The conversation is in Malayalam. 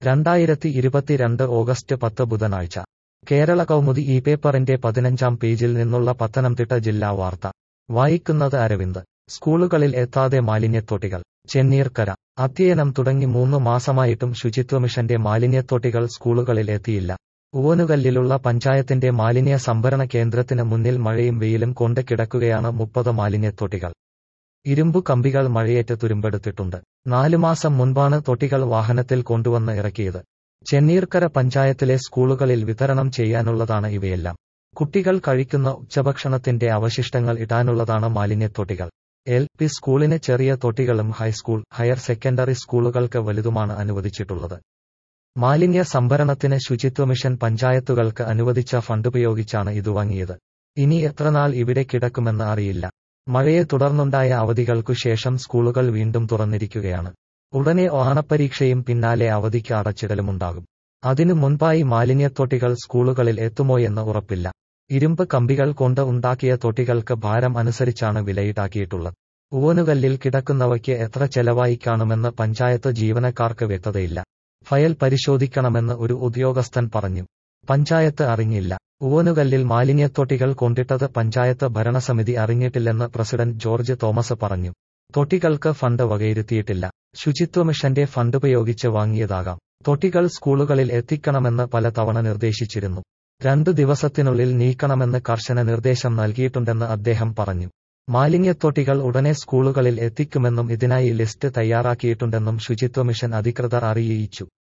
രണ്ടായിരത്തി ഇരുപത്തിരണ്ട് ഓഗസ്റ്റ് പത്ത് ബുധനാഴ്ച കേരള കൗമുദി ഈ പേപ്പറിന്റെ പതിനഞ്ചാം പേജിൽ നിന്നുള്ള പത്തനംതിട്ട ജില്ലാ വാർത്ത വായിക്കുന്നത് അരവിന്ദ് സ്കൂളുകളിൽ എത്താതെ മാലിന്യത്തൊട്ടികൾ ചെന്നീർക്കര അധ്യയനം തുടങ്ങി മൂന്ന് മാസമായിട്ടും ശുചിത്വമിഷന്റെ മാലിന്യത്തൊട്ടികൾ സ്കൂളുകളിൽ എത്തിയില്ല ഉവനുകല്ലിലുള്ള പഞ്ചായത്തിന്റെ മാലിന്യ സംഭരണ കേന്ദ്രത്തിന് മുന്നിൽ മഴയും വെയിലും കൊണ്ട് കിടക്കുകയാണ് മുപ്പത് മാലിന്യത്തൊട്ടികൾ ഇരുമ്പു കമ്പികൾ മഴയേറ്റ് തുരുമ്പെടുത്തിട്ടുണ്ട് നാലു മാസം മുൻപാണ് തൊട്ടികൾ വാഹനത്തിൽ കൊണ്ടുവന്ന് ഇറക്കിയത് ചെന്നീർക്കര പഞ്ചായത്തിലെ സ്കൂളുകളിൽ വിതരണം ചെയ്യാനുള്ളതാണ് ഇവയെല്ലാം കുട്ടികൾ കഴിക്കുന്ന ഉച്ചഭക്ഷണത്തിന്റെ അവശിഷ്ടങ്ങൾ ഇടാനുള്ളതാണ് മാലിന്യത്തൊട്ടികൾ എൽ പി സ്കൂളിന് ചെറിയ തൊട്ടികളും ഹൈസ്കൂൾ ഹയർ സെക്കൻഡറി സ്കൂളുകൾക്ക് വലുതുമാണ് അനുവദിച്ചിട്ടുള്ളത് മാലിന്യ സംഭരണത്തിന് ശുചിത്വമിഷൻ പഞ്ചായത്തുകൾക്ക് അനുവദിച്ച ഫണ്ടുപയോഗിച്ചാണ് ഇത് വാങ്ങിയത് ഇനി എത്രനാൾ ഇവിടെ കിടക്കുമെന്ന് അറിയില്ല മഴയെ തുടർന്നുണ്ടായ അവധികൾക്കു ശേഷം സ്കൂളുകൾ വീണ്ടും തുറന്നിരിക്കുകയാണ് ഉടനെ ഓണപ്പരീക്ഷയും പിന്നാലെ അവധിക്ക് അടച്ചിടലുമുണ്ടാകും അതിനു മുൻപായി മാലിന്യത്തൊട്ടികൾ സ്കൂളുകളിൽ എത്തുമോയെന്ന് ഉറപ്പില്ല ഇരുമ്പ് കമ്പികൾ കൊണ്ട് ഉണ്ടാക്കിയ തൊട്ടികൾക്ക് ഭാരം അനുസരിച്ചാണ് വിലയിട്ടാക്കിയിട്ടുള്ളത് ഊവനുകല്ലിൽ കിടക്കുന്നവയ്ക്ക് എത്ര ചെലവായി കാണുമെന്ന് പഞ്ചായത്ത് ജീവനക്കാർക്ക് വ്യക്തതയില്ല ഫയൽ പരിശോധിക്കണമെന്ന് ഒരു ഉദ്യോഗസ്ഥൻ പറഞ്ഞു പഞ്ചായത്ത് അറിഞ്ഞില്ല ഊവനുകല്ലിൽ മാലിന്യത്തൊട്ടികൾ കൊണ്ടിട്ടത് പഞ്ചായത്ത് ഭരണസമിതി അറിഞ്ഞിട്ടില്ലെന്ന് പ്രസിഡന്റ് ജോർജ് തോമസ് പറഞ്ഞു തൊട്ടികൾക്ക് ഫണ്ട് വകയിരുത്തിയിട്ടില്ല ശുചിത്വമിഷന്റെ ഫണ്ടുപയോഗിച്ച് വാങ്ങിയതാകാം തൊട്ടികൾ സ്കൂളുകളിൽ എത്തിക്കണമെന്ന് പലതവണ നിർദ്ദേശിച്ചിരുന്നു രണ്ടു ദിവസത്തിനുള്ളിൽ നീക്കണമെന്ന് കർശന നിർദ്ദേശം നൽകിയിട്ടുണ്ടെന്ന് അദ്ദേഹം പറഞ്ഞു മാലിന്യത്തൊട്ടികൾ ഉടനെ സ്കൂളുകളിൽ എത്തിക്കുമെന്നും ഇതിനായി ലിസ്റ്റ് തയ്യാറാക്കിയിട്ടുണ്ടെന്നും ശുചിത്വമിഷൻ അധികൃതർ അറിയിച്ചു